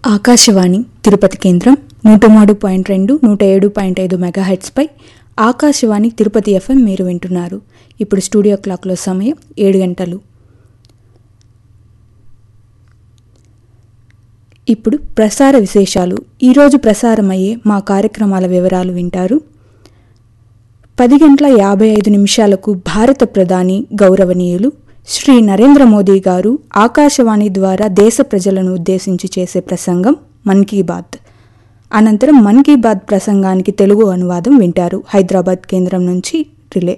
ఆకాశవాణి తిరుపతి కేంద్రం నూట మూడు పాయింట్ రెండు నూట ఏడు పాయింట్ ఐదు మెగాహెట్స్పై ఆకాశవాణి తిరుపతి ఎఫ్ఎం మీరు వింటున్నారు ఇప్పుడు స్టూడియో క్లాక్లో సమయం ఏడు గంటలు ఇప్పుడు ప్రసార విశేషాలు ఈరోజు ప్రసారమయ్యే మా కార్యక్రమాల వివరాలు వింటారు పది గంటల యాభై ఐదు నిమిషాలకు భారత ప్రధాని గౌరవనీయులు శ్రీ నరేంద్ర మోదీ గారు ఆకాశవాణి ద్వారా దేశ ప్రజలను ఉద్దేశించి చేసే ప్రసంగం మన్ కీ బాత్ అనంతరం మన్ కీ బాత్ ప్రసంగానికి తెలుగు అనువాదం వింటారు హైదరాబాద్ కేంద్రం నుంచి రిలే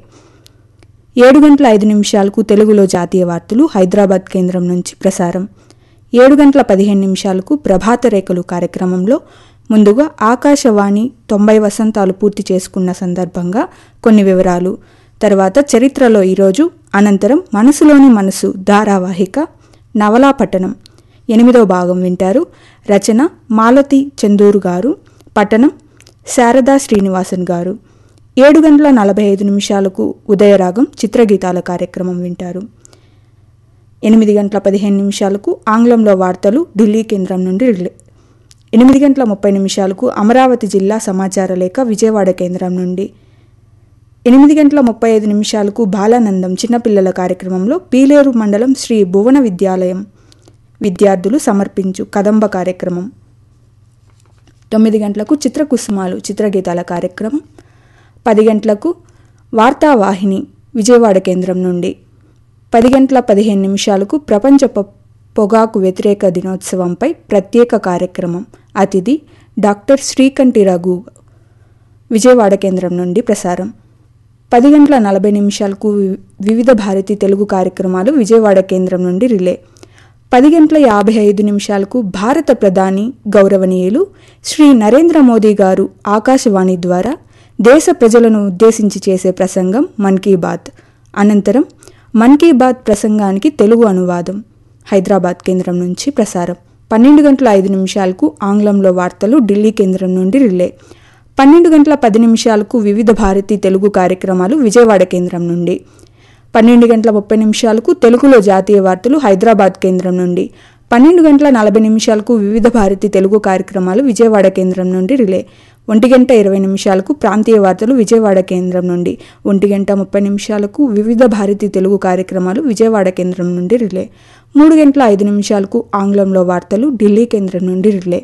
ఏడు గంటల ఐదు నిమిషాలకు తెలుగులో జాతీయ వార్తలు హైదరాబాద్ కేంద్రం నుంచి ప్రసారం ఏడు గంటల పదిహేను నిమిషాలకు ప్రభాత రేఖలు కార్యక్రమంలో ముందుగా ఆకాశవాణి తొంభై వసంతాలు పూర్తి చేసుకున్న సందర్భంగా కొన్ని వివరాలు తర్వాత చరిత్రలో ఈరోజు అనంతరం మనసులోని మనసు ధారావాహిక నవలా పట్టణం ఎనిమిదో భాగం వింటారు రచన మాలతి చందూరు గారు పట్టణం శారదా శ్రీనివాసన్ గారు ఏడు గంటల నలభై ఐదు నిమిషాలకు ఉదయరాగం చిత్రగీతాల కార్యక్రమం వింటారు ఎనిమిది గంటల పదిహేను నిమిషాలకు ఆంగ్లంలో వార్తలు ఢిల్లీ కేంద్రం నుండి రిలే ఎనిమిది గంటల ముప్పై నిమిషాలకు అమరావతి జిల్లా సమాచార లేఖ విజయవాడ కేంద్రం నుండి ఎనిమిది గంటల ముప్పై ఐదు నిమిషాలకు బాలానందం చిన్నపిల్లల కార్యక్రమంలో పీలేరు మండలం శ్రీ భువన విద్యాలయం విద్యార్థులు సమర్పించు కదంబ కార్యక్రమం తొమ్మిది గంటలకు చిత్రకుసుమాలు చిత్రగీతాల కార్యక్రమం పది గంటలకు వార్తావాహిని విజయవాడ కేంద్రం నుండి పది గంటల పదిహేను నిమిషాలకు ప్రపంచ పొ- పొగాకు వ్యతిరేక దినోత్సవంపై ప్రత్యేక కార్యక్రమం అతిథి డాక్టర్ శ్రీకంఠి రఘు విజయవాడ కేంద్రం నుండి ప్రసారం పది గంటల నలభై నిమిషాలకు వి- వివిధ భారతి తెలుగు కార్యక్రమాలు విజయవాడ కేంద్రం నుండి రిలే పది గంటల యాభై ఐదు నిమిషాలకు భారత ప్రధాని గౌరవనీయులు శ్రీ నరేంద్ర మోదీ గారు ఆకాశవాణి ద్వారా దేశ ప్రజలను ఉద్దేశించి చేసే ప్రసంగం మన్ కీ బాత్ అనంతరం మన్ కీ బాత్ ప్రసంగానికి తెలుగు అనువాదం హైదరాబాద్ కేంద్రం నుంచి ప్రసారం పన్నెండు గంటల ఐదు నిమిషాలకు ఆంగ్లంలో వార్తలు ఢిల్లీ కేంద్రం నుండి రిలే పన్నెండు గంటల పది నిమిషాలకు వివిధ భారతి తెలుగు కార్యక్రమాలు విజయవాడ కేంద్రం నుండి పన్నెండు గంటల ముప్పై నిమిషాలకు తెలుగులో జాతీయ వార్తలు హైదరాబాద్ కేంద్రం నుండి పన్నెండు గంటల నలభై నిమిషాలకు వివిధ భారతి తెలుగు కార్యక్రమాలు విజయవాడ కేంద్రం నుండి రిలే ఒంటి గంట ఇరవై నిమిషాలకు ప్రాంతీయ వార్తలు విజయవాడ కేంద్రం నుండి ఒంటి గంట ముప్పై నిమిషాలకు వివిధ భారతి తెలుగు కార్యక్రమాలు విజయవాడ కేంద్రం నుండి రిలే మూడు గంటల ఐదు నిమిషాలకు ఆంగ్లంలో వార్తలు ఢిల్లీ కేంద్రం నుండి రిలే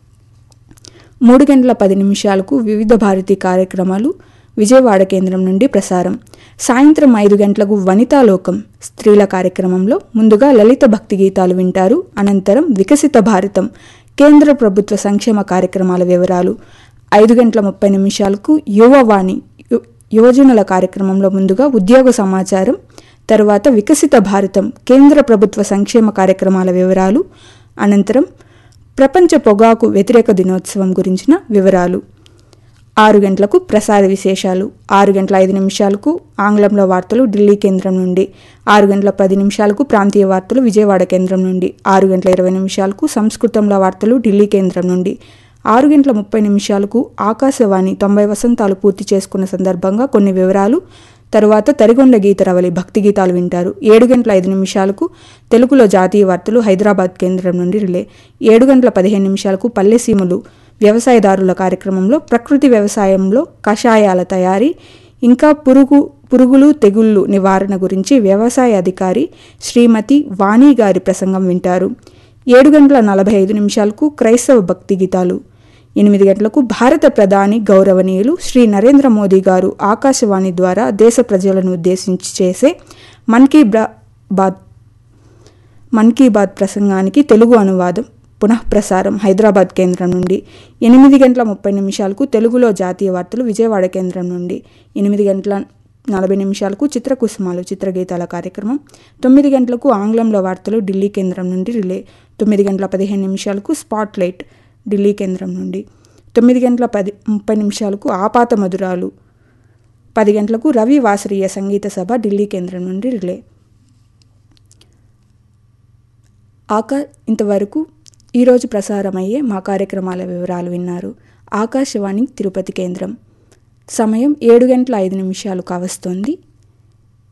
మూడు గంటల పది నిమిషాలకు వివిధ భారతి కార్యక్రమాలు విజయవాడ కేంద్రం నుండి ప్రసారం సాయంత్రం ఐదు గంటలకు వనితాలోకం స్త్రీల కార్యక్రమంలో ముందుగా లలిత భక్తి గీతాలు వింటారు అనంతరం వికసిత భారతం కేంద్ర ప్రభుత్వ సంక్షేమ కార్యక్రమాల వివరాలు ఐదు గంటల ముప్పై నిమిషాలకు యువవాణి యు- యువజనుల కార్యక్రమంలో ముందుగా ఉద్యోగ సమాచారం తరువాత వికసిత భారతం కేంద్ర ప్రభుత్వ సంక్షేమ కార్యక్రమాల వివరాలు అనంతరం ప్రపంచ పొగాకు వ్యతిరేక దినోత్సవం గురించిన వివరాలు ఆరు గంటలకు ప్రసార విశేషాలు ఆరు గంటల ఐదు నిమిషాలకు ఆంగ్లంలో వార్తలు ఢిల్లీ కేంద్రం నుండి ఆరు గంటల పది నిమిషాలకు ప్రాంతీయ వార్తలు విజయవాడ కేంద్రం నుండి ఆరు గంటల ఇరవై నిమిషాలకు సంస్కృతంలో వార్తలు ఢిల్లీ కేంద్రం నుండి ఆరు గంటల ముప్పై నిమిషాలకు ఆకాశవాణి తొంభై వసంతాలు పూర్తి చేసుకున్న సందర్భంగా కొన్ని వివరాలు తరువాత తరిగొండ గీతరవలి భక్తి గీతాలు వింటారు ఏడు గంటల ఐదు నిమిషాలకు తెలుగులో జాతీయ వార్తలు హైదరాబాద్ కేంద్రం నుండి రిలే ఏడు గంటల పదిహేను నిమిషాలకు పల్లెసీమలు వ్యవసాయదారుల కార్యక్రమంలో ప్రకృతి వ్యవసాయంలో కషాయాల తయారీ ఇంకా పురుగు పురుగులు తెగుళ్ళు నివారణ గురించి వ్యవసాయ అధికారి శ్రీమతి వాణి గారి ప్రసంగం వింటారు ఏడు గంటల నలభై ఐదు నిమిషాలకు క్రైస్తవ భక్తి గీతాలు ఎనిమిది గంటలకు భారత ప్రధాని గౌరవనీయులు శ్రీ నరేంద్ర మోదీ గారు ఆకాశవాణి ద్వారా దేశ ప్రజలను ఉద్దేశించి చేసే మన్ కీ బ్రా బాత్ మన్ కీ బాత్ ప్రసంగానికి తెలుగు అనువాదం పునః ప్రసారం హైదరాబాద్ కేంద్రం నుండి ఎనిమిది గంటల ముప్పై నిమిషాలకు తెలుగులో జాతీయ వార్తలు విజయవాడ కేంద్రం నుండి ఎనిమిది గంటల నలభై నిమిషాలకు చిత్రకుసుమాలు చిత్రగీతాల కార్యక్రమం తొమ్మిది గంటలకు ఆంగ్లంలో వార్తలు ఢిల్లీ కేంద్రం నుండి రిలే తొమ్మిది గంటల పదిహేను నిమిషాలకు స్పాట్ లైట్ ఢిల్లీ కేంద్రం నుండి తొమ్మిది గంటల పది ముప్పై నిమిషాలకు ఆపాత మధురాలు పది గంటలకు రవి వాసరీయ సంగీత సభ ఢిల్లీ కేంద్రం నుండి రిలే ఆకా ఇంతవరకు ఈరోజు ప్రసారమయ్యే మా కార్యక్రమాల వివరాలు విన్నారు ఆకాశవాణి తిరుపతి కేంద్రం సమయం ఏడు గంటల ఐదు నిమిషాలు కావస్తోంది